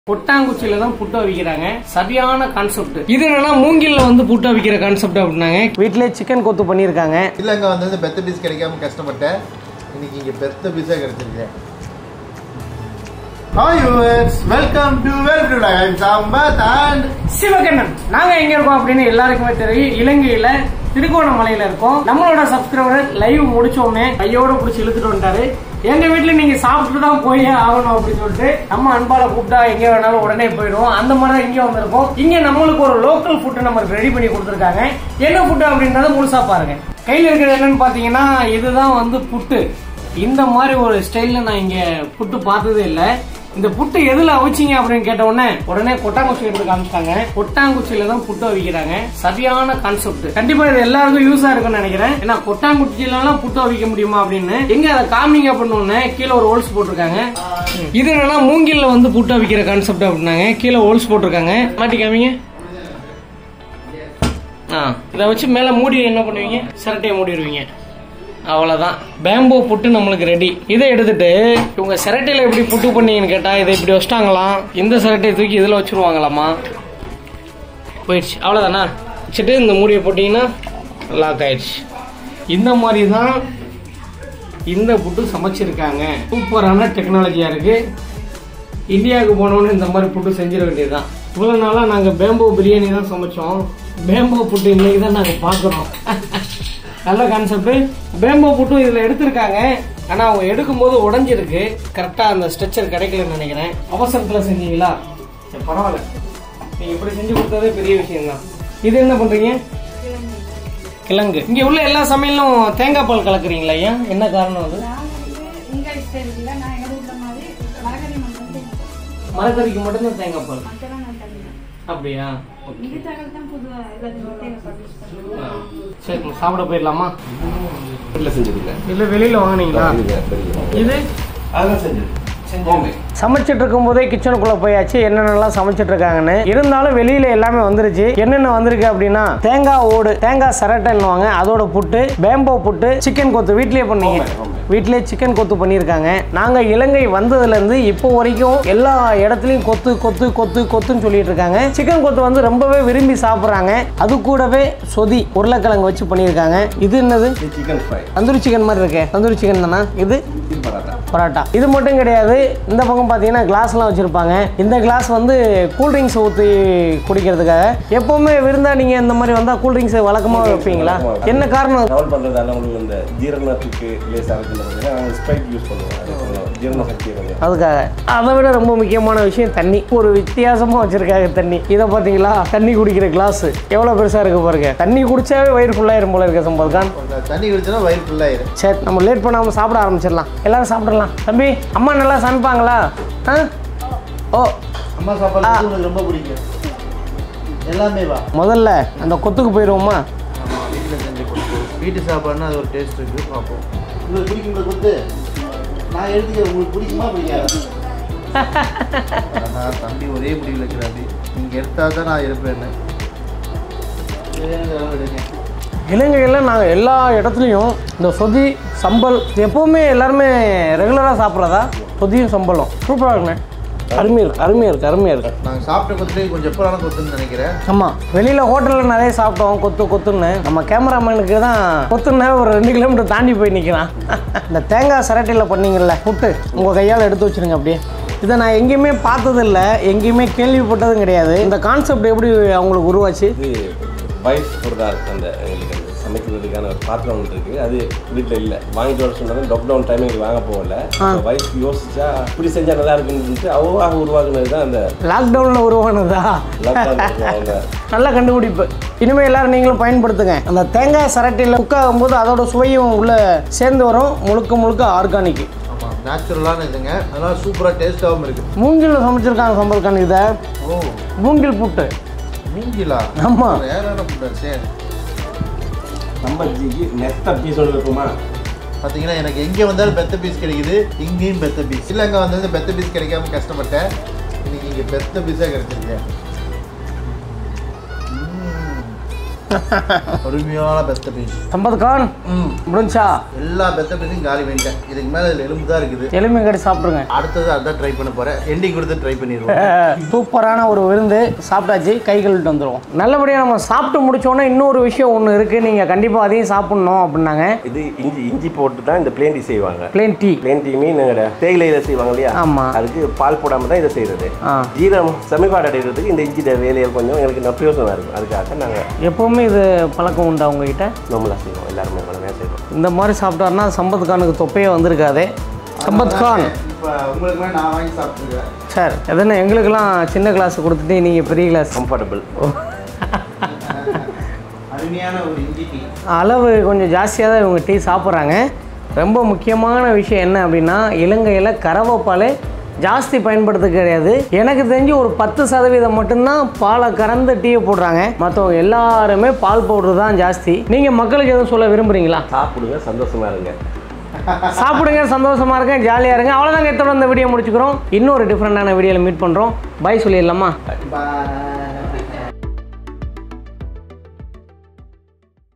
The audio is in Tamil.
கொட்டாங்குச்சியில தான் புட்டு அவிக்கிறாங்க சரியான கான்செப்ட் இது என்னன்னா மூங்கில்ல வந்து புட்டு அவிக்கிற கான்செப்ட் அப்படின்னாங்க வீட்லயே சிக்கன் கொத்து பண்ணிருக்காங்க இல்லைங்க வந்து பெத்த பீஸ் கிடைக்காம கஷ்டப்பட்டேன் இன்னைக்கு இங்கே பெத்த பீஸாக கிடைச்சிருக்கு hi yours welcome to welcome to Sampath and Sivakannan நாங்க எங்க இருக்கோம் அப்படின்னு எல்லாருக்குமே தெரியும் இலங்கையில திருகோணமலையில இருக்கோம் நம்மளோட சப்ஸ்கிரைபர் லைவ் முடிச்சோமே கையோட புடிச்சு இழுத்துட்டு வந்துட்டாரு எங்க வீட்டுல நீங்க சாப்பிட்டு தான் போய் ஆகணும் அப்படின்னு சொல்லிட்டு நம்ம அன்பால கூப்பிட்டா எங்க வேணாலும் உடனே போயிடுவோம் அந்த மாதிரி தான் இங்க வந்திருக்கோம் இங்க நம்மளுக்கு ஒரு லோக்கல் ஃபுட் நமக்கு ரெடி பண்ணி கொடுத்துருக்காங்க என்ன ஃபுட் அப்படின்றத முழுசா பாருங்க கையில இருக்கிறது என்னன்னு பாத்தீங்கன்னா இதுதான் வந்து புட்டு இந்த மாதிரி ஒரு ஸ்டைல்ல நான் இங்க புட்டு பார்த்ததே இல்ல இந்த புட்டு எதுல அவிச்சிங்க அப்படின்னு கேட்ட உடனே உடனே கொட்டாங்குச்சி எடுத்து காமிச்சிட்டாங்க கொட்டாங்குச்சியில தான் புட்டு அவிக்கிறாங்க சரியான கான்செப்ட் கண்டிப்பா இது எல்லாருக்கும் யூஸா இருக்கும்னு நினைக்கிறேன் ஏன்னா கொட்டாங்குச்சியில எல்லாம் புட்டு அவிக்க முடியுமா அப்படின்னு எங்க அதை காமிங்க அப்படின்னு உடனே கீழே ஒரு ஹோல்ஸ் போட்டிருக்காங்க இது என்னன்னா மூங்கில்ல வந்து புட்டு அவிக்கிற கான்செப்ட் அப்படின்னாங்க கீழே ஹோல்ஸ் போட்டிருக்காங்க மாட்டி காமிங்க ஆ இதை வச்சு மேல மூடி என்ன பண்ணுவீங்க சிரட்டையை மூடிடுவீங்க அவ்வளவுதான் பேம்போ புட்டு நம்மளுக்கு ரெடி இதை எடுத்துட்டு இவங்க சிரட்டையில எப்படி புட்டு பண்ணீங்கன்னு கேட்டா இதை இப்படி வச்சிட்டாங்களாம் இந்த சிரட்டையை தூக்கி இதுல வச்சிருவாங்களாமா போயிடுச்சு அவ்வளவுதானா வச்சுட்டு இந்த மூடியை போட்டீங்கன்னா லாக் ஆயிடுச்சு இந்த மாதிரி தான் இந்த புட்டு சமைச்சிருக்காங்க சூப்பரான டெக்னாலஜியா இருக்கு இந்தியாவுக்கு போனோன்னு இந்த மாதிரி புட்டு செஞ்சிட வேண்டியதுதான் இவ்வளவு நாளா நாங்க பேம்போ பிரியாணி தான் சமைச்சோம் பேம்போ புட்டு இன்னைக்கு தான் நாங்க பாக்குறோம் நல்ல கான்செப்ட் பேம்போ புட்டும் இதுல எடுத்திருக்காங்க ஆனா அவங்க எடுக்கும்போது உடைஞ்சிருக்கு கரெக்டா அந்த ஸ்ட்ரெச்சர் கிடைக்கலன்னு நினைக்கிறேன் அவசரத்துல செஞ்சீங்களா சரி, பரவாயில்ல நீங்க இப்படி செஞ்சு கொடுத்ததே பெரிய விஷயம் தான் இது என்ன பண்றீங்க கிழங்கு இங்க உள்ள எல்லா சமையலும் தேங்காய் பால் கலக்குறீங்களா ஐயா என்ன காரணம் அது நான் வந்து உங்க இஷ்டம் இருக்குல்ல நான் எங்க வீட்டுல மாதிரி மரக்கறி மட்டும் தான் மரக்கறிக்கு மட்டும்தான் தேங்காய் பால் மற்றெல்லாம் நான் தருவேன் அப்படியா இது தகவல் தான் புது எல்லாத்தையும் தேவைப்படும் ஆ. சரி நம்ம சாப்பிட போயிடலாமா வீட்டில் செஞ்சிருக்கேன் இல்ல வெளியில வாங்குனீங்களா இது அதெல்லாம் செஞ்சது சமைச்சிட்டு இருக்கும் போதே கிச்சனுக்குள்ள போயாச்சு என்னென்னலாம் சமைச்சிட்டு இருக்காங்கன்னு இருந்தாலும் வெளியில எல்லாமே வந்துருச்சு என்னென்ன வந்திருக்கு அப்படின்னா தேங்காய் ஓடு தேங்காய் சரட்டைன்னுவாங்க அதோட புட்டு பேம்போ புட்டு சிக்கன் கொத்து வீட்லயே பண்ணீங்க வீட்லயே சிக்கன் கொத்து பண்ணியிருக்காங்க நாங்க இலங்கை வந்ததுல இருந்து இப்போ வரைக்கும் எல்லா இடத்துலயும் கொத்து கொத்து கொத்து கொத்துன்னு சொல்லிட்டு இருக்காங்க சிக்கன் கொத்து வந்து ரொம்பவே விரும்பி சாப்பிடுறாங்க அது கூடவே சொதி உருளைக்கிழங்கு வச்சு பண்ணியிருக்காங்க இது என்னது சிக்கன் ஃப்ரை தந்தூரி சிக்கன் மாதிரி இருக்கே தந்தூரி சிக்கன் தானா இது இது பராட்டா பரோட்டா இது மட்டும் கிடையாது இந்த பக்கம் பார்த்தீங்கன்னா கிளாஸ்லாம் வச்சுருப்பாங்க இந்த கிளாஸ் வந்து கூல்ட்ரிங்க்ஸ் ஊற்றி குடிக்கிறதுக்காக எப்போவுமே விருந்தா நீங்கள் இந்த மாதிரி வந்தால் கூல்ட்ரிங்க்ஸ் வழக்கமாக வைப்பீங்களா என்ன காரணம் ட்ராவல் பண்ணுறதால உங்களுக்கு இந்த ஜீரணத்துக்கு லேசாக இருக்குன்னு பார்த்தீங்கன்னா நாங்கள் ஸ்ப்ரைட் யூஸ் பண்ணுவோம் அது கொஞ்சம் ஜீரண சக்தியை கொஞ்சம் அதுக்காக அதை விட ரொம்ப முக்கியமான விஷயம் தண்ணி ஒரு வித்தியாசமாக வச்சுருக்காங்க தண்ணி இதை பார்த்தீங்களா தண்ணி குடிக்கிற கிளாஸ் எவ்வளோ பெருசாக இருக்கு பாருங்க தண்ணி குடிச்சாவே வயிறு ஃபுல்லாயிரும் போல இருக்க சம்பத் கான் கொஞ்சம் தண்ணி குடிச்சோன்னா வயிறு ஃபுல்லாயிரும் சரி நம்ம லேட் பண்ணாமல் சாப்பிட ஆரம்பிச்சிடலாம் எல்லாரும் சாப்பிடலாம் தம்பி அம்மா நல்லா சமைப்பாங்களா ஆ ஓ அம்மா சாப்பாடு வந்து உனக்கு ரொம்ப பிடிக்கும் எல்லாமே வா முதல்ல அந்த கொத்துக்கு போயிடுவோமா ஆமாம் வீட்டில் செஞ்சு கொடுத்து வீட்டு சாப்பாடுனா அது ஒரு டேஸ்ட் இருக்குது பார்ப்போம் உங்களுக்கு பிடிக்குங்களா கொடுத்து நான் எடுத்துக்கிறேன் உங்களுக்கு பிடிக்குமா பிடிக்காதா ஆனா, தம்பி ஒரே முடிவில் இருக்கிறாரு நீங்கள் எடுத்தால் தான் நான் இருப்பேன்னு வேணுங்கிறவங்க எடுங்க இலங்கையில் நாங்கள் எல்லா இடத்துலையும் இந்த சொதி சம்பல் இது எப்போவுமே எல்லாருமே ரெகுலராக சாப்பிட்றதா சொதியும் சம்பளம் சூப்பராக இருக்குண்ணே அருமையாக இருக்கு அருமையாக இருக்குது அருமையாக இருக்குது நாங்கள் சாப்பிட்ட கொத்துலேயே கொஞ்சம் எப்போ கொத்துன்னு நினைக்கிறேன் ஆமாம் வெளியில் ஹோட்டலில் நிறைய சாப்பிட்டோம் கொத்து கொத்துன்னு நம்ம கேமராமேனுக்கு தான் கொத்துன்னு ஒரு ரெண்டு கிலோமீட்டர் தாண்டி போய் நிற்கிறான் இந்த தேங்காய் சரட்டையில் பண்ணீங்கல்ல புட்டு உங்கள் கையால் எடுத்து வச்சிருங்க அப்படியே இதை நான் எங்கேயுமே பார்த்ததில்ல எங்கேயுமே கேள்விப்பட்டதும் கிடையாது இந்த கான்செப்ட் எப்படி அவங்களுக்கு உருவாச்சு இது வைஃப் ஒரு தான் இருக்கு அந்த எங்களுக்கு அந்த சமைக்கிறதுக்கான ஒரு பாத்திரம் ஒன்று இருக்குது அது வீட்டில் இல்லை வாங்கிட்டு வர சொன்னாலும் லாக்டவுன் டைம் எங்களுக்கு வாங்க போகல வைஃப் யோசிச்சா இப்படி செஞ்சால் நல்லா இருக்குன்னு அவ்வளோ உருவாக்குனது தான் அந்த லாக்டவுனில் உருவானதா லாக்டவுன் அவங்க நல்ல கண்டுபிடிப்பு இனிமேல் எல்லாரும் நீங்களும் பயன்படுத்துங்க அந்த தேங்காய் சரட்டியில் குக் ஆகும்போது அதோட சுவையும் உள்ள சேர்ந்து வரும் முழுக்க முழுக்க ஆர்கானிக் ஆமாம் நேச்சுரலான இதுங்க அதெல்லாம் சூப்பராக டேஸ்ட்டாகவும் இருக்குது மூங்கில் சமைச்சிருக்காங்க சம்பல்கான் இதை ஓ மூங்கில் புட்டு மூங்கிலா ஆமா. வேறான ஃபுட் சரி நம்ம ஜிக்கு நெத்த பீஸ் ஒன்று இருக்குமா பார்த்தீங்கன்னா எனக்கு எங்கே வந்தாலும் பெத்த பீஸ் கிடைக்குது இங்கேயும் பெத்த பீஸ் இல்லை அங்கே வந்து பெத்த பீஸ் கிடைக்காம கஷ்டப்பட்டேன் இன்னைக்கு இங்கே பெத்த பீஸாக கிடைச்சிருக்கு ம். அருமையான பெத்த பீஸ் சம்பத் கான் ம் முடிஞ்சா எல்லா பெத்த பீஸையும் காலி பண்ணிட்டேன் இதுக்கு மேலே இதில் எலும்பு தான் இருக்குது எலும்பு கட்டி சாப்பிட்ருங்க அடுத்தது அதான் ட்ரை பண்ண போகிறேன் எண்டிங் கொடுத்து ட்ரை பண்ணிடுவோம் சூப்பரான ஒரு விருந்து சாப்பிட்டாச்சு கை கழுவிட்டு வந்துடுவோம் நல்லபடியாக நம்ம சாப்பிட்டு முடிச்சோன்னே இன்னொரு விஷயம் ஒன்று இருக்குது நீங்கள் கண்டிப்பாக அதையும் சாப்பிட்ணும் அப்படின்னாங்க இது இஞ்சி இஞ்சி போட்டு தான் இந்த பிளேன் டீ செய்வாங்க பிளேன் டீ பிளேன் டீ மீன் தேயிலையில செய்வாங்க இல்லையா ஆமா. அதுக்கு பால் போடாம தான் இதை செய்யறது ஆ ஜீரம் சமீபாடு அடைகிறதுக்கு இந்த இஞ்சி வேலையில் கொஞ்சம் எங்களுக்கு நல்ல பிரயோசனம் இருக்கும் அதுக்காக நாங்கள் எப்போவுமே இது பழக்கம் உண்டா உங்ககிட்ட நம்மளா செய்வோம் எல்லாருமே வளமையாக செய்வோம் இந்த மாதிரி சாப்பிட்டாருன்னா சம்பத் கானுக்கு தொப்பையே வந்திருக்காதே சம்பத் கான் இப்போ உங்களுக்கு வேணா நான் வாங்கி சாப்பிட்டுருக்கேன் சார் எதனா எங்களுக்கெல்லாம் சின்ன கிளாஸ் கொடுத்துட்டு நீங்கள் பெரிய கிளாஸ் கம்ஃபர்டபுள் அருமையான ஒரு இஞ்சி டீ அளவு கொஞ்சம் ஜாஸ்தியாக தான் இவங்க டீ சாப்பிட்றாங்க ரொம்ப முக்கியமான விஷயம் என்ன அப்படின்னா இலங்கையில் கறவைப்பால் ஜாஸ்தி பயன்படுத்த கிடையாது எனக்கு தெரிஞ்சு ஒரு பத்து சதவீதம் மட்டும்தான் பாலை கறந்து டீயை போடுறாங்க மற்றவங்க எல்லாருமே பால் பவுடர் தான் ஜாஸ்தி நீங்கள் மக்களுக்கு எதுவும் சொல்ல விரும்புகிறீங்களா சாப்பிடுங்க சந்தோஷமா இருங்க சாப்பிடுங்க சந்தோஷமா இருங்க ஜாலியாக இருங்க அவ்வளோதாங்க எத்தோட இந்த வீடியோ முடிச்சுக்கிறோம் இன்னொரு டிஃப்ரெண்டான வீடியோவில் மீட் பண்ணுறோம் பை சொல்லிடலாமா பாய்